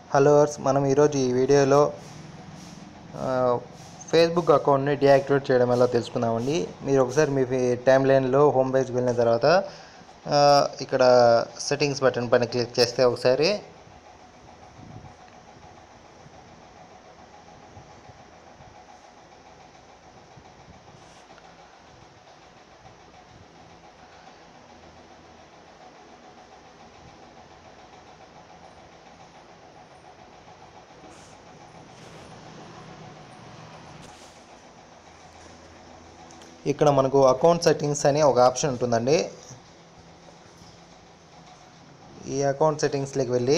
hello మనం ఈరోజు ఈ వీడియోలో ఆ, ఫేస్బుక్ అకౌంట్ని డియాక్టివేట్ చేయడం ఎలా తెలుసుకుందామండి మీరు ఒకసారి మీ టైం లైన్లో హోమ్ పేజ్కి వెళ్ళిన తర్వాత ఆ, ఇక్కడ సెట్టింగ్స్ బటన్ పైన క్లిక్ చేస్తే ఒకసారి ఇక్కడ మనకు అకౌంట్ సెట్టింగ్స్ అని ఒక ఆప్షన్ ఉంటుందండి ఈ అకౌంట్ సెట్టింగ్స్లోకి వెళ్ళి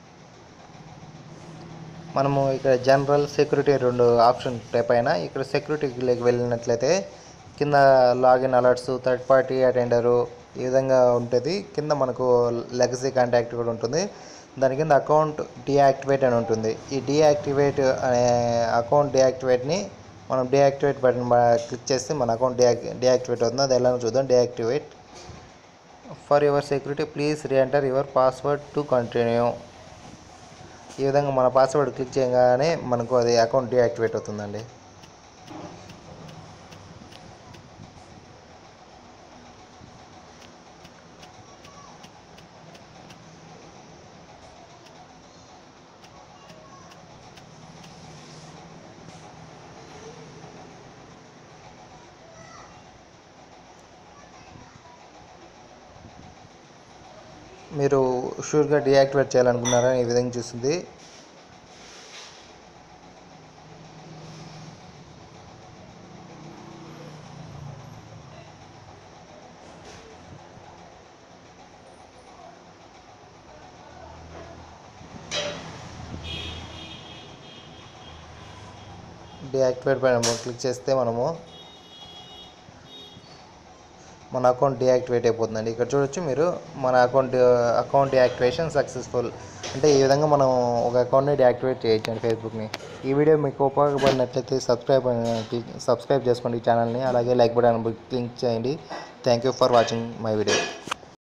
మనము ఇక్కడ జనరల్ సెక్యూరిటీ రెండు ఆప్షన్ ఉంటాయి పైన ఇక్కడ సెక్యూరిటీలోకి వెళ్ళినట్లయితే కింద login alerts third party attender ఈ విధంగా ఉంటుంది కింద మనకు లెగసీ కాంటాక్ట్ కూడా ఉంటుంది దాని కింద అకౌంట్ డియాక్టివేట్ అని ఉంటుంది ఈ డియాక్టివేట్ అనే అకౌంట్ డియాక్టివేట్ని మనం డియాక్టివేట్ బటన్ క్లిక్ చేస్తే మన అకౌంట్ డియాక్ డియాక్టివేట్ అవుతుంది అది ఎలానో చూద్దాం deactivate for your security please reenter your password to continue ఈ విధంగా మన పాస్వర్డ్ క్లిక్ చేయగానే మనకు అది అకౌంట్ డియాక్టివేట్ అవుతుందండి మీరు షూర్గా డియాక్టివేట్ చేయాలనుకున్నారా ఈ విధంగా చూస్తుంది డియాక్టివేట్ పైన క్లిక్ చేస్తే మనము మన అకౌంట్ డియాక్టివేట్ అయిపోతుందండి ఇక్కడ చూడొచ్చు మీరు మన అకౌంట్ అకౌంట్ డియాక్టివేషన్ సక్సెస్ఫుల్ అంటే ఈ విధంగా మనం ఒక అకౌంట్ని డియాక్టివేట్ చేయొచ్చండి ఫేస్బుక్ని ఈ వీడియో మీకు ఉపయోగపడినట్లయితే సబ్స్క్రైబ్ సబ్స్క్రైబ్ చేసుకోండి ఈ ఛానల్ని అలాగే లైక్ బటన్ క్లిక్ చేయండి thank you for watching my video